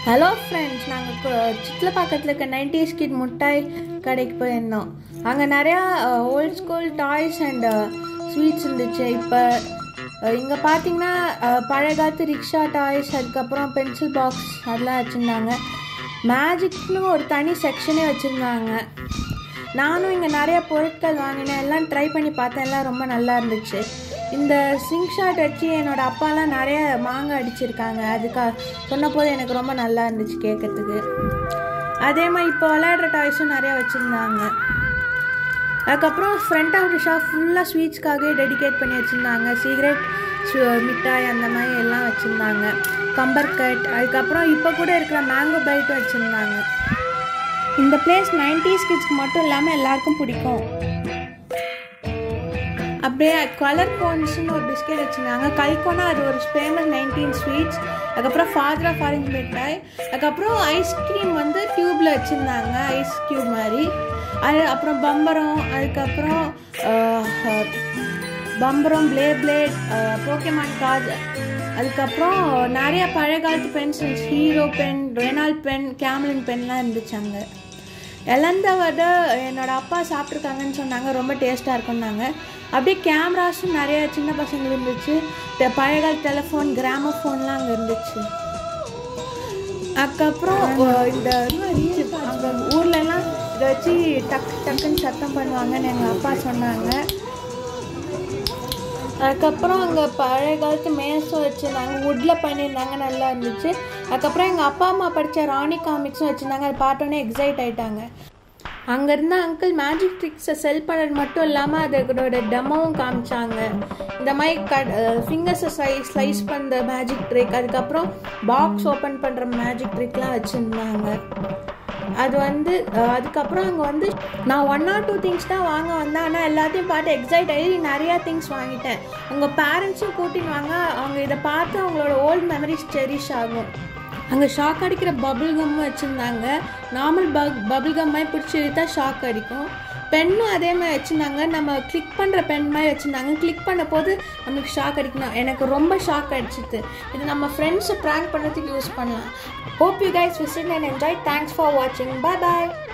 hello friends நாங்கள் சிட்லப்பாக்கத்தில் இருக்க nineties kid முட்டாய் கடைக்கு போயிருந்தோம் அங்கே நிறையா old school toys and sweets இருந்துச்சு இப்போ இங்கே பார்த்தீங்கன்னா அஹ், பழைய காலத்து ரிக்ஷா டாய்ஸ் அதுக்கப்புறம் பென்சில் பாக்ஸ் அதெல்லாம் வச்சுருந்தாங்க மேஜிக்னு ஒரு தனி செக்ஷனே வச்சுருந்தாங்க நானும் இங்கே நிறைய பொருட்கள் வாங்கினேன் எல்லாம் ட்ரை பண்ணி பார்த்தேன் எல்லாம் ரொம்ப நல்லா இருந்துச்சு இந்த சிங்க் ஷாட் வச்சு என்னோட அப்பாலாம் நிறைய மாங்காய் அடிச்சிருக்காங்க அதுக்கா சொன்னபோது எனக்கு ரொம்ப நல்லா இருந்துச்சு கேட்கறதுக்கு அதே மாதிரி இப்போ விளையாடுற டாய்ஸும் நிறையா வச்சுருந்தாங்க அதுக்கப்புறம் ஃப்ரண்ட் ஆஃப் த ஷாப் ஃபுல்லாக ஸ்வீட்ஸ்க்காகவே டெடிகேட் பண்ணி வச்சுருந்தாங்க சிகரெட் மிட்டாய் அந்த மாதிரி எல்லாம் வச்சுருந்தாங்க கம்பர் கட் அதுக்கப்புறம் இப்போ கூட இருக்கிற மேங்கோ பைட்டும் வச்சுருந்தாங்க இந்த பிளேஸ் நைன்டிஸ் கிட்ஸ்க்கு மட்டும் இல்லாமல் எல்லாருக்கும் பிடிக்கும் அப்படியே கலர் கோன்ஸ்னு ஒரு பிஸ்கெட் வச்சுருந்தாங்க கல்கோனா அது ஒரு ஃபேமஸ் நைன்டீன் ஸ்வீட்ஸ் அதுக்கப்புறம் ஃபாதர் ஆஃப் ஆரஞ்ச் மிட்டாய் அதுக்கப்புறம் ஐஸ்கிரீம் வந்து டியூப்பில் வச்சுருந்தாங்க ஐஸ் கியூப் மாதிரி அது அப்புறம் பம்பரம் அதுக்கப்புறம் ஆஹ், ஆஹ், பம்பரம் ப்ளே பிளேட் போக்கேமான் கார்டு அதுக்கப்புறம் நிறைய பழைய காலத்து pencils Hero pen Reynolds pen Camlin பென்லாம் இருந்துச்சு அங்கே இழந்த வடை என்னோட அப்பா சாப்பிட்ருக்காங்கன்னு சொன்னாங்க ரொம்ப டேஸ்ட்டாக இருக்குன்னாங்க அப்படியே கேமராஸும் நிறைய சின்ன பசங்க இருந்துச்சு தெ- பழைய கால டெலிஃபோன் கிராம ஃபோன்லாம் அங்கே இருந்துச்சு அதுக்கப்புறம் அஹ், இந்த அங்கே ஊர்லலாம் இதை வச்சு டக் டக்குன்னு சத்தம் பண்ணுவாங்கன்னு எங்கள் அப்பா சொன்னாங்க அதுக்கப்புறம் அங்கே பழைய காலத்து மேஸும் வச்சுருந்தாங்க வுட்டில் பண்ணியிருந்தாங்க நல்லா இருந்துச்சு அதுக்கப்புறம் எங்கள் அப்பா அம்மா படித்த ராணி காமிக்ஸும் வச்சுருந்தாங்க அதை பார்த்தோன்னே எக்ஸைட் ஆயிட்டாங்க அங்கே இருந்த அங்கிள் மேஜிக் ட்ரிக்ஸை செல் பண்ணது மட்டும் இல்லாமல் அதோட டெமோவும் காமிச்சாங்க இந்த மாதிரி க ஃபிங்கர்ஸை ஸ்லைஸ் ஸ்லைஸ் பண்ணுற மேஜிக் ட்ரிக் அதுக்கப்புறம் பாக்ஸ் ஓப்பன் பண்ணுற மேஜிக் ட்ரிக்லாம் வச்சுருந்தாங்க அது வந்து அஹ், அதுக்கப்புறம் அங்கே வந்து நான் ஒன் ஆர் டூ திங்ஸ் தான் வாங்க வந்தேன் ஆனால் எல்லாத்தையும் பார்த்து எக்ஸைட் ஆகி நிறையா திங்ஸ் வாங்கிட்டேன் உங்கள் பேரண்ட்ஸும் கூட்டின்னு வாங்க அவங்க இதை பார்த்து அவங்களோட ஓல்டு மெமரிஸ் செரிஷ் ஆகும் அங்கே ஷாக் அடிக்கிற பபிள் கம் வச்சுருந்தாங்க நார்மல் பக் பபிள் கம் மாதிரி பிடிச்சி இழுத்தா ஷாக் அடிக்கும் பென்னும் அதே மாதிரி வச்சுருந்தாங்க நம்ம கிளிக் பண்ணுற பென் மாதிரி வச்சுருந்தாங்க கிளிக் பண்ண போது நமக்கு ஷாக் அடிக்கணும் எனக்கு ரொம்ப ஷாக் அடிச்சிது இது நம்ம ஃப்ரெண்ட்ஸை ப்ராங்க் பண்ணுறதுக்கு யூஸ் பண்ணலாம் hope you guys visit and enjoy thanks for வாட்சிங் பை பாய்